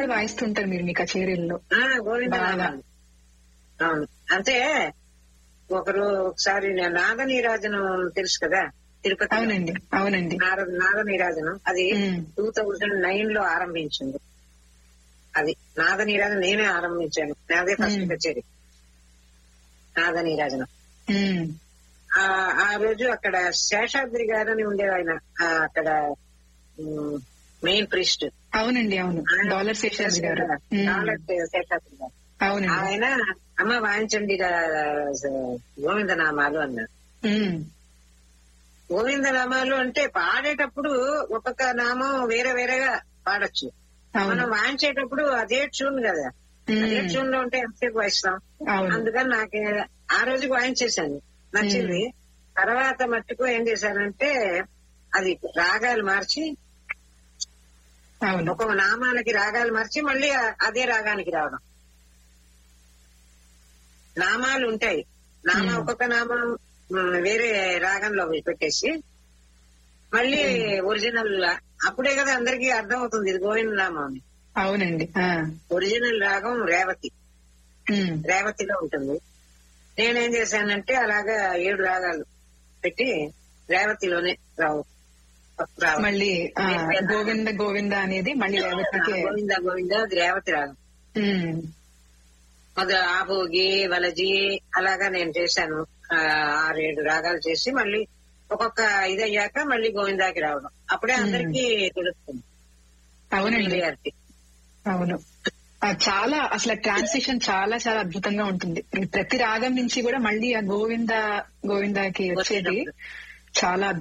కూడా వాయిస్తుంటారు మీరు మీ కచేరీల్లో ఆ, గోవిందనామాలు అవును అంటే ఒకరు ఒకసారి నేను నాగనీరాజనం తెలుసు కదా తిరుపతి అవునండి అవునండి నాగనీరాజనం అది ఉమ్. టూ థౌజండ్ నైన్ లో ఆరంభించింది అది నాగనీరాజనం నేనే ఆరంభించాను నాదే ఫస్ట్ మ్మ్. కచేరీ నాగనీరాజనం ఉమ్, ఆ ఆ రోజు అక్కడ శేషాద్రి గారు అని ఉండేది ఆయన ఆ, అక్కడ మెయిన్ ప్రిస్ట్ అవునండి అవును డాలర్ శేషాద్రి గారు ఉమ్, శేషాద్రి గారు అవునండి ఆయన అమ్మ వాయించండి రా- గోవిందనామాలు అన్నారు ఉమ్, గోవిందనామాలు అంటే పాడేటప్పుడు ఒక్కొక్క నామం వేరే వేరేగా పాడొచ్చు అవును మనం వాయించేటప్పుడు అదే ట్యూన్ కదా అదే ఉమ్, ట్యూన్ లో ఉంటే ఎంతసేపు వాయిస్తాం అవును అందుకని నాకు ఆ రోజుకి వాయించేశాను నచ్చింది తర్వాత మట్టుకు ఏం చేశానంటే అది రాగాలు మార్చి అవును ఒక్కొక్క నామాలకి రాగాలు మార్చి మళ్ళీ ఆ- అదే రాగానికి రావడం నామాలు ఉంటాయి నామ మ్మ్. ఒక్కొక్క నామం మ్, వేరే రాగంలో పెట్టేసి మళ్ళీ ఒరిజినల్ లా- అప్పుడే కదా అందరికీ అర్థం అవుతుంది ఇది గోవింద నామం అని అవునండి ఆ, ఒరిజినల్ రాగం రేవతి ఉమ్, రేవతిలో ఉంటుంది నేనేం చేశానంటే అలాగా ఏడు రాగాలు పెట్టి రేవతిలోనే రావు రావాలి మళ్ళీ ఆ, గోవింద గోవింద అనేది మళ్ళీ రేవతికి గోవింద గోవింద అది రేవతి రాగం ఉమ్, అది ఆభోగి వలజి అలాగా నేను చేశాను ఆ, ఆరేడు రాగాలు చేసి మళ్ళీ ఒక్కొక్క ఇది అయ్యాక మళ్ళీ గోవిందాకి రావడం అప్పుడే అందరికీ తెలుస్తుంది అవునండి క్లియారిటీ అవును ఆ, చాలా అసలు ట్రాన్సిషన్ చాలా చాలా అద్భుతంగా ఉంటుంది ప్రతి రాగం నుంచి కూడా మళ్ళీ ఆ గోవింద గోవిందకి వచ్చేది చాలా అద్భుతం